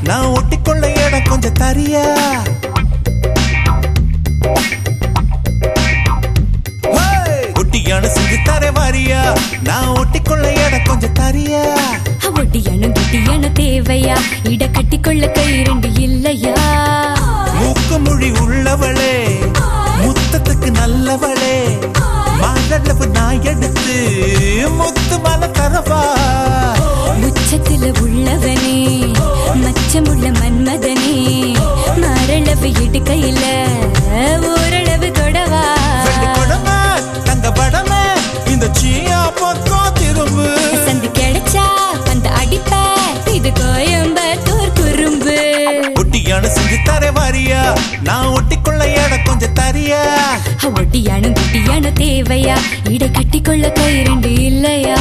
நான் ஒட்டிக்கொள்ள இடம் கொஞ்சம் தரியா ஹேய்! ஒட்டியான செஞ்சு தர வாரியா நான் ஒட்டிக்கொள்ள இடம் கொஞ்சம் தரியா ஒட்டியான குட்டியான தேவையா இட கட்டிக்கொள்ள கை ரெண்டு இல்லையா மூக்கு மொழி உள்ளவளே முத்தத்துக்கு நல்லவளே மாதளவு நான் எடுத்து முத்து மலை தரவா உச்சத்துல உள்ளவனே மச்சமுள்ள மன்மதனே மரளவு இடுக்கையில ஓரளவு தொடவா வெள்ளி கொடமே தங்க படமே இந்த சீயா பக்கம் திரும்பு சந்து கிடைச்சா அந்த அடிப்ப இது கோயம்பத்தூர் குறும்பு ஒட்டியான செஞ்சு தர வாரியா நான் ஒட்டிக்கொள்ள இடம் கொஞ்சம் தரியா ஒட்டியான குட்டியான தேவையா இட கட்டிக்கொள்ள கை ரெண்டு இல்லையா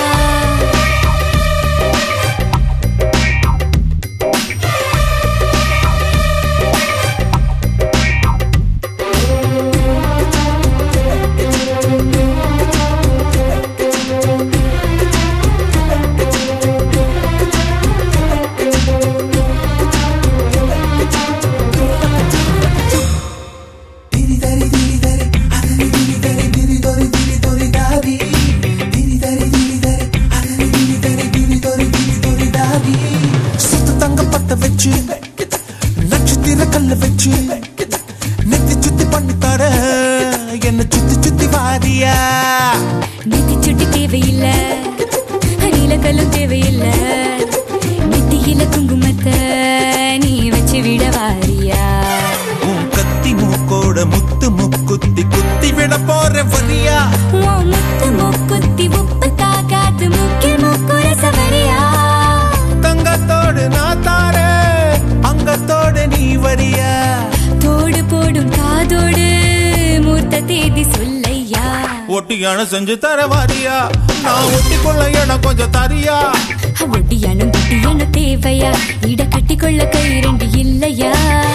சுத்து தங்க பத்த வச்சு நட்சத்திர கல்ல வச்சு நெத்தி சுத்தி பண்ணி தர என்ன சுத்தி சுத்தி வாரியா நெத்தி சுட்டி தேவையில்ல நீலக்கல்லும் தேவையில்ல நெத்தியில குங்குமத்தை நீ வச்சு விட வாரியா உன் கத்தி மூக்கோட முத்து முக்குத்தி குத்தி விட போற வரியா உன் முத்து மூக்குத்தி உப்பு தாக்காத்து மூக்கில் மூக்குற சவரியா தங்கத்தோடு நான் தாரேன் அங்கத்தோடு நீ வரியா தோடு போடும் காதோடு மூர்த்த தேதி சொல்லையா ஒட்டியான செஞ்சு தர வாரியா நான் ஒட்டிக்கொள்ள இடம் கொஞ்சம் தரியா ஒட்டியான குட்டியான தேவையா இட கட்டிக்கொள்ள கை ரெண்டு இல்லையா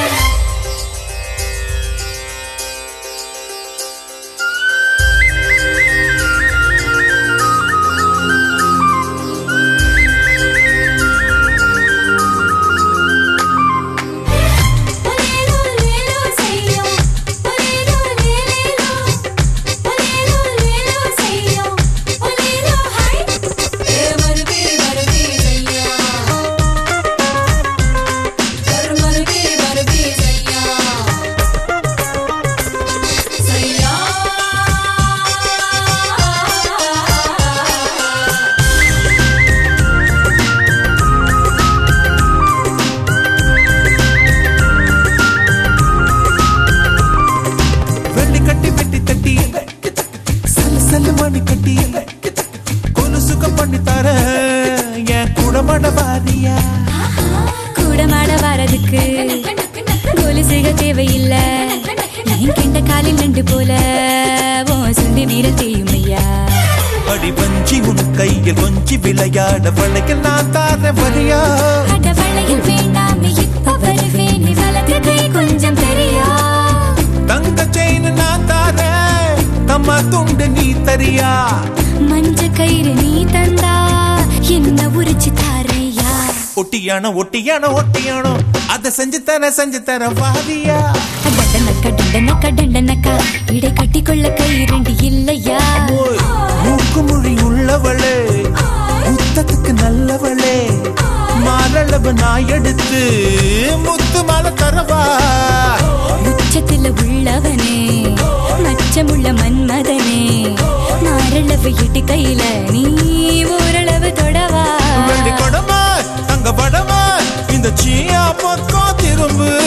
வெள்ளி கட்டி வெட்டி தட்டி சல்லு சல்லு மணி கட்டி கொலு சுகம் பண்ணி தர என் குடமட வாரியா கூட மாட வரதுக்கு கொலுசுக தேவையில்ல என் கெண்ட காலில் நண்டு போல ஓ சுண்டி வீர செய்யுமையா அடி வஞ்சி உன் கையில் கொஞ்சி விளையாட வளைக்க நான் தார வரியா அட வளையல் வேண்டாமே இப்ப வருவேன் நீ வலது கை கொஞ்சம் தெரியா தங்க செயின் நான் தார தம்மா துண்டு நீ தரியா மஞ்ச கயிறு நீ தந்தா என்ன உரிச்சு தாரையா ஒட்டியானோ ஒட்டியானோ ஒட்டியானோ அதை செஞ்சு தர செஞ்சு தர வாரியா டண்டனக்கா டண்டனக்கா டண்டனக்கா இடை கட்டிக்கொள்ள கை ரெண்டு இல்லையா ஓய், மூக்கு மொழி உள்ளவளே முத்தத்துக்கு நல்லவளே மாரளவு நான் எடுத்து முத்து மலை தரவா உச்சத்துல உள்ளவனே மச்சமுள்ள மன்மதனே மாரளவு இட்டு கையில நீ ஓரளவு தொடவா வெள்ளி கொடமா தங்க படமா இந்த சீயா பக்கம் திரும்பு